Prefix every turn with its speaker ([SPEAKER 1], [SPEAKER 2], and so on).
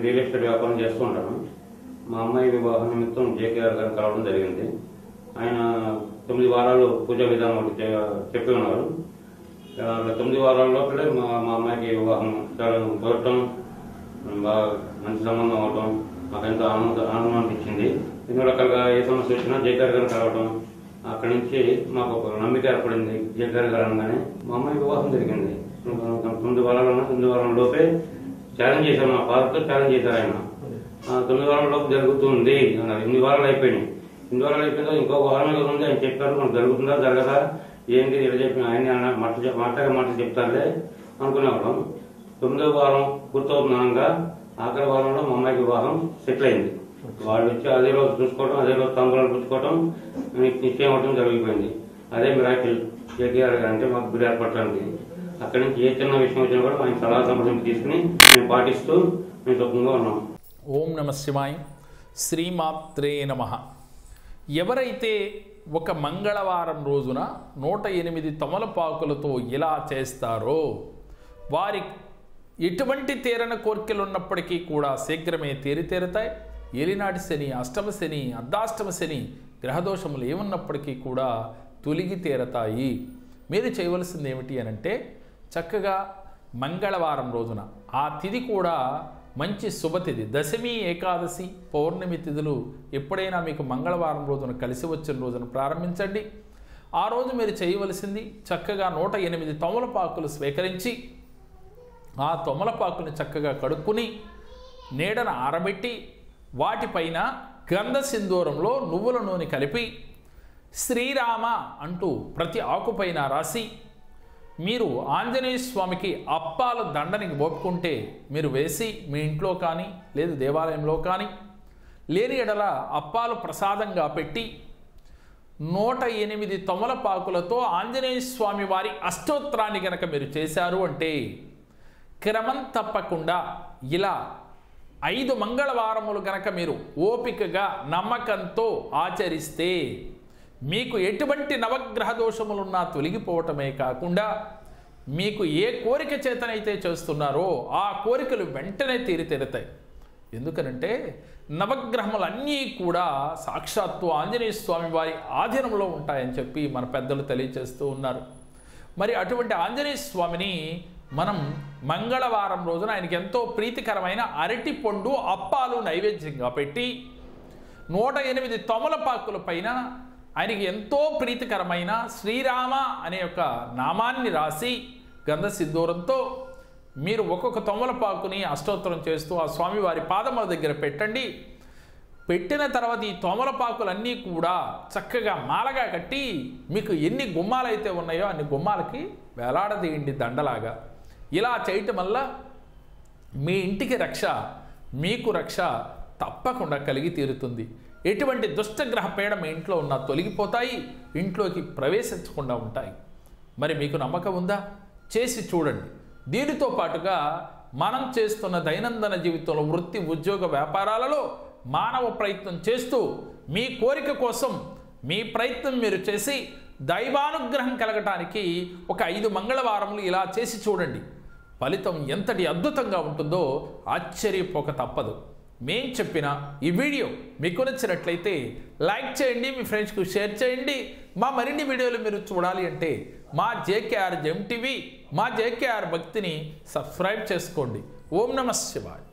[SPEAKER 1] real estate వ్యాపారం చేస్తూ ఉంటాను మా అమ్మాయి వివాహ నిమిత్తం జేకేఆర్ గారిని కలవడం జరిగింది ఆయన తొమ్మిది వారాలు పూజా విధానం ఒకటి చే- చెప్పి ఉన్నారు ఆ, తొమ్మిది వారాల లోపలే మా మా అమ్మాయికి వివాహం చాలా కుదరటం బాగా మంచి సంబంధం అవటం మాకు ఎంతో ఆనంద ఆనందం అనిపించింది ఎన్నో రకాలుగా ఏ సమస్య వచ్చినా జేకేఆర్ గారిని కలవటం అక్కడి నుంచి మాకు ఒక నమ్మిక ఏర్పడింది జేకేఆర్ గారు అనగానే మా అమ్మాయి వివాహం జరిగింది తొమ్మిది వారాలు తొమ్మిది వారాల లోపే ఛాలెంజ్ చేశారు మా ఫాదర్తో ఛాలెంజ్ చేశారు ఆయన ఆ, తొమ్మిది వారాల లోపు జరుగుతుంది అన్నారు ఎనిమిది వారాలు అయిపోయినాయి ఎనిమిది వారాలు అయిపోయిందో ఇంకో వారం ఏదో ఉంది ఆయన చెప్పారు మనకు జరుగుతుందా జరగదా ఏంటి ఇలా చెప్పిన ఆయన మాట మాట్లాడే మాట చెప్తారులే అనుకునేవాళ్ళం తొమ్మిదో వారం పూర్తవుతుంది అనగా ఆఖరి వారంలో మా అమ్మాయికి వివాహం సెటిల్ అయింది వాళ్ళు వచ్చి అదే రోజు చూసుకోవడం అదే రోజు తంబులను పుచ్చుకోవడం నిశ్చయం అవడం జరిగిపోయింది అదే మిరాకిల్ కేటీఆర్ గారు అంటే మాకు గురి ఏర్పడటానికి అక్కడి నుంచి ఏ చిన్న విషయం వచ్చినా కూడా ఆయన సలహా సంప్రదింపు తీసుకుని మేము పాటిస్తూ మేము సుఖంగా ఉన్నాం
[SPEAKER 2] ఓం నమ శివాయ శ్రీమాత్రే నమ ఎవరైతే ఒక మంగళవారం రోజున నూట ఎనిమిది తమలపాకులతో ఇలా చేస్తారో వారి ఎటువంటి తీరన కోరికలు ఉన్నప్పటికీ కూడా శీఘ్రమే తీరితేరుతాయి ఏలినాటి శని అష్టమ శని అర్ధాష్టమ శని గ్రహదోషములు ఏమున్నప్పటికీ కూడా తొలిగి తీరతాయి మీరు చేయవలసింది ఏమిటి అని అంటే చక్కగా మంగళవారం రోజున ఆ తిథి కూడా మంచి శుభతిథి దశమి ఏకాదశి పౌర్ణమి తిథులు ఎప్పుడైనా మీకు మంగళవారం రోజున కలిసి వచ్చిన రోజున ప్రారంభించండి ఆ రోజు మీరు చేయవలసింది చక్కగా నూట ఎనిమిది తమలపాకులు స్వీకరించి ఆ తొమలపాకుని చక్కగా కడుక్కుని నీడన ఆరబెట్టి వాటిపైన గంధ సింధూరంలో నువ్వుల నూనె కలిపి శ్రీరామ అంటూ ప్రతి ఆకుపైన రాసి మీరు ఆంజనేయ స్వామికి అప్పాల దండని మోపుకుంటే మీరు వేసి మీ ఇంట్లో కానీ లేదు దేవాలయంలో కానీ లేని ఎడల అప్పాలు ప్రసాదంగా పెట్టి నూట ఎనిమిది తొమలపాకులతో ఆంజనేయ స్వామి వారి అష్టోత్తరాన్ని గనక మీరు చేశారు అంటే క్రమం తప్పకుండా ఇలా ఐదు మంగళవారములు గనక మీరు ఓపికగా నమ్మకంతో ఆచరిస్తే మీకు ఎటువంటి నవగ్రహ దోషములున్నా తొలగిపోవటమే కాకుండా మీకు ఏ కోరిక చేతనైతే చేస్తున్నారో ఆ కోరికలు వెంటనే తీరితెరుతాయి ఎందుకనంటే నవగ్రహములన్నీ కూడా సాక్షాత్తు ఆంజనేయ స్వామి వారి ఆధీనంలో ఉంటాయని చెప్పి మన పెద్దలు తెలియచేస్తూ ఉన్నారు మరి అటువంటి ఆంజనేయ స్వామిని మనం మంగళవారం రోజున ఆయనకి ఎంతో ప్రీతికరమైన అరటి పండు అప్పాలు నైవేద్యంగా పెట్టి నూట ఎనిమిది తొమలపాకుల పైన ఆయనకి ఎంతో ప్రీతికరమైన శ్రీరామ అనే యొక్క నామాన్ని రాసి గంధ సిద్ధూరంతో మీరు ఒక్కొక్క తొమలపాకుని అష్టోత్తరం చేస్తూ ఆ స్వామివారి పాదముల దగ్గర పెట్టండి పెట్టిన తర్వాత ఈ తోమలపాకులన్నీ కూడా చక్కగా మాలగా కట్టి మీకు ఎన్ని గుమ్మాలైతే ఉన్నాయో అన్ని గుమ్మాలకి వేలాడదీయండి దండలాగా ఇలా చేయటం వల్ల మీ ఇంటికి రక్ష మీకు రక్ష తప్పకుండా కలిగి తీరుతుంది ఎటువంటి దుష్టగ్రహ పీడ మీ ఇంట్లో ఉన్న తొలగిపోతాయి ఇంట్లోకి ప్రవేశించకుండా ఉంటాయి మరి మీకు నమ్మకం ఉందా చేసి చూడండి దీనితో పాటుగా మనం చేస్తున్న దైనందిన జీవితంలో వృత్తి ఉద్యోగ వ్యాపారాలలో మానవ ప్రయత్నం చేస్తూ మీ కోరిక కోసం మీ ప్రయత్నం మీరు చేసి దైవానుగ్రహం కలగటానికి ఒక ఐదు మంగళవారములు ఇలా చేసి చూడండి ఫలితం ఎంతటి అద్భుతంగా ఉంటుందో ఆశ్చర్యపోక తప్పదు మేం చెప్పిన ఈ వీడియో మీకు నచ్చినట్లయితే లైక్ చేయండి మీ ఫ్రెండ్స్కు షేర్ చేయండి మా మరిన్ని వీడియోలు మీరు చూడాలి అంటే మా జేకేఆర్ జెమ్ టీవీ మా జేకేఆర్ భక్తిని సబ్స్క్రైబ్ చేసుకోండి ఓం నమ శివాయ్